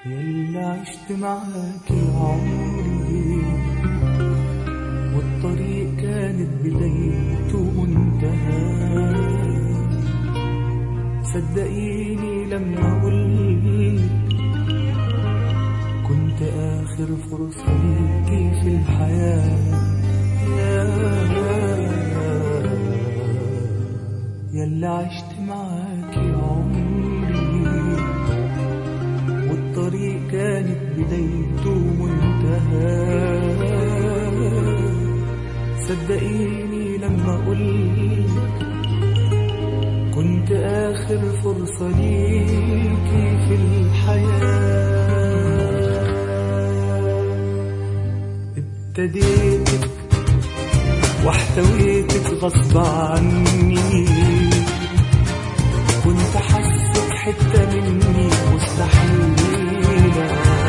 يلا عشت معاك عمري والطريق كانت بدايته منتهى صدقيني لما أقولك كنت آخر فرصة ليكي في الحياة يا يلا عشت معاك عمري والطريق كانت بدايته منتهى صدقيني لما أقولك كنت آخر فرصة ليكي في الحياة ابتديتك واحتويتك غصب عني كنت حاسك حتة مني مستحيلة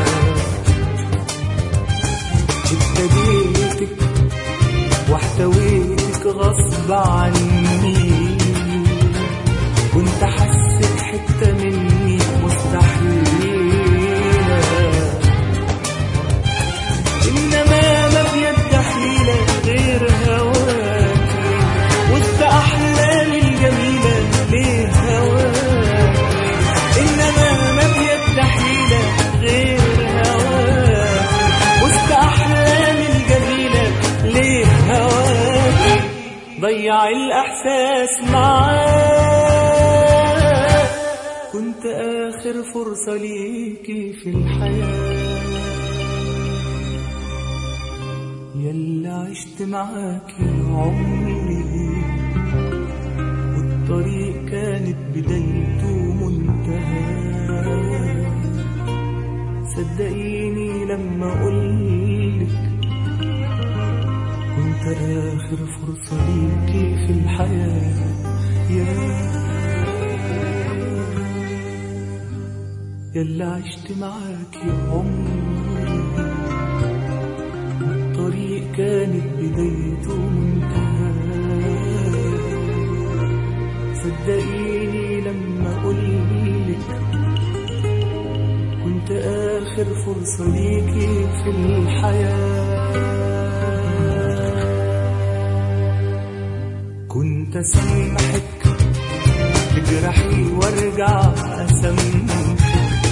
ابتديتك واحتويتك غصب عني كنت حاسك حتة مني مستحيلة إنما ما بيد حيلة غير هواكي وسط أحلامي الجميلة ليه هواكي إنما ما بيد حيلة غير هواكي وسط أحلامي الجميلة ليه هواكي ضيع الإحساس معاك كنت آخر فرصة ليكي في الحياة يلا عشت معاك عمري والطريق كانت بدايته منتهى صدقيني لما أقولك كنت آخر فرصة ليكي في الحياة يا يلا عشت معاك عمري الطريق كانت بدايته منتهى صدقيني لما أقولك كنت آخر فرصة ليكي في الحياة كنت أسامحك تجرحي وارجع أسامحك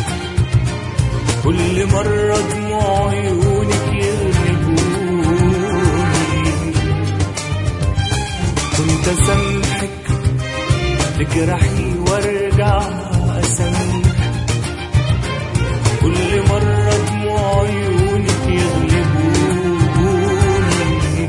كل مرة دموع عيونك يغلبوني كنت أسامحك تجرحي وارجع أسامحك كل مرة دموع عيونك يغلبوني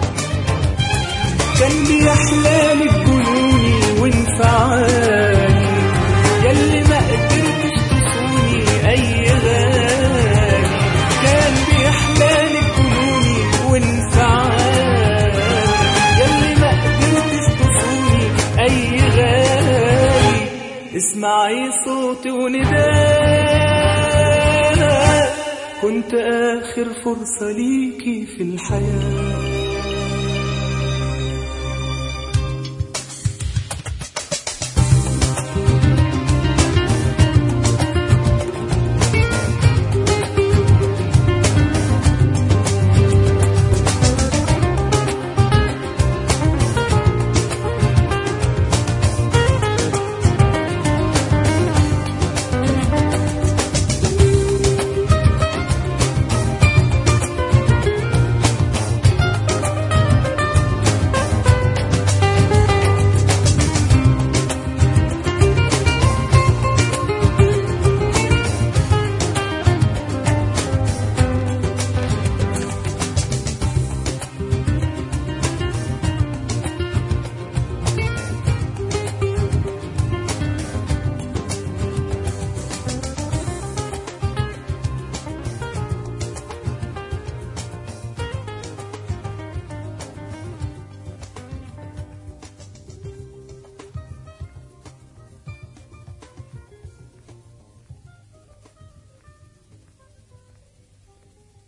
كان بيحلالي بجنوني وانفعالي ياللي ما قدرتش تصوني أي غالي كان بيحلالي بجنوني وانفعالي ياللي ما قدرتش تصوني أي غالي اسمعي صوتي ونداء كنت آخر فرصة ليكي في الحياة